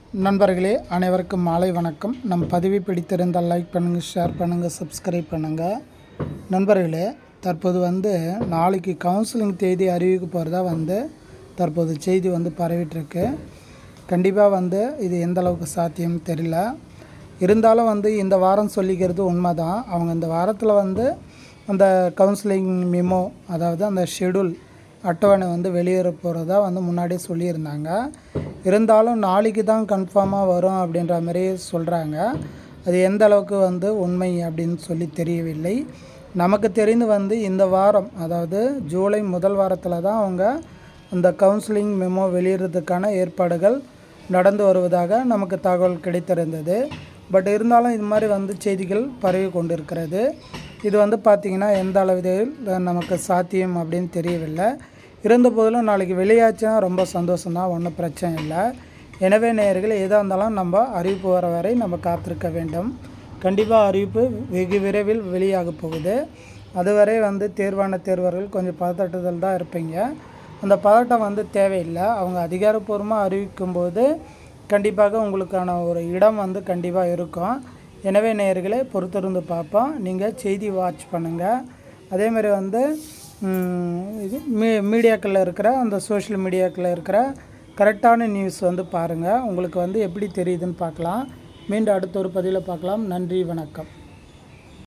நண்பர்களே அனைவருக்கும் மாலை வணக்கம் நம் பதிவை பிடித்திருந்தால் லைக் பண்ணுங்கள் ஷேர் பண்ணுங்கள் சப்ஸ்கிரைப் பண்ணுங்கள் நண்பர்களே தற்போது வந்து நாளைக்கு கவுன்சிலிங் தேதி அறிவிக்க போகிறதா வந்து தற்போது செய்தி வந்து பரவிட்டுருக்கு கண்டிப்பாக வந்து இது எந்த அளவுக்கு சாத்தியம் தெரியல இருந்தாலும் வந்து இந்த வாரம் சொல்லிக்கிறது உண்மை தான் அவங்க இந்த வாரத்தில் வந்து அந்த கவுன்சிலிங் மிமோ அதாவது அந்த ஷெடியூல் அட்டவணை வந்து வெளியேற போகிறதா வந்து முன்னாடியே சொல்லியிருந்தாங்க இருந்தாலும் நாளைக்கு தான் கன்ஃபார்மாக வரும் அப்படின்ற மாதிரி சொல்கிறாங்க அது எந்த அளவுக்கு வந்து உண்மை அப்படின்னு சொல்லி தெரியவில்லை நமக்கு தெரிந்து வந்து இந்த வாரம் அதாவது ஜூலை முதல் வாரத்தில் தான் அவங்க அந்த கவுன்சிலிங் மெமோ வெளியிடுறதுக்கான ஏற்பாடுகள் நடந்து வருவதாக நமக்கு தகவல் கிடைத்திருந்தது பட் இருந்தாலும் இது மாதிரி வந்து செய்திகள் பரவி கொண்டிருக்கிறது இது வந்து பார்த்திங்கன்னா எந்த அளவில் நமக்கு சாத்தியம் அப்படின்னு தெரியவில்லை இருந்த போதிலும் நாளைக்கு வெளியாச்சுன்னா ரொம்ப சந்தோஷம்தான் ஒன்றும் பிரச்சனை இல்லை எனவே நேயர்கள் எதாக இருந்தாலும் நம்ம அறிவிப்பு வர வரை நம்ம காத்திருக்க வேண்டும் கண்டிப்பாக அறிவிப்பு வெகு விரைவில் வெளியாக போகுது அதுவரை வந்து தேர்வான தேர்வர்கள் கொஞ்சம் பதட்டத்தில் தான் இருப்பீங்க அந்த பதட்டம் வந்து தேவையில்லை அவங்க அதிகாரப்பூர்வமாக அறிவிக்கும்போது கண்டிப்பாக உங்களுக்கான ஒரு இடம் வந்து கண்டிப்பாக இருக்கும் எனவே நேயர்களே பொறுத்திருந்து பார்ப்போம் நீங்கள் செய்தி வாட்ச் பண்ணுங்கள் அதேமாதிரி வந்து ம், இது மீ மீடியாக்களில் இருக்கிற அந்த சோஷியல் மீடியாக்களில் இருக்கிற கரெக்டான நியூஸ் வந்து பாருங்கள் உங்களுக்கு வந்து எப்படி தெரியுதுன்னு பார்க்கலாம் மீண்டும் அடுத்த ஒரு பதிவில் பார்க்கலாம் நன்றி வணக்கம்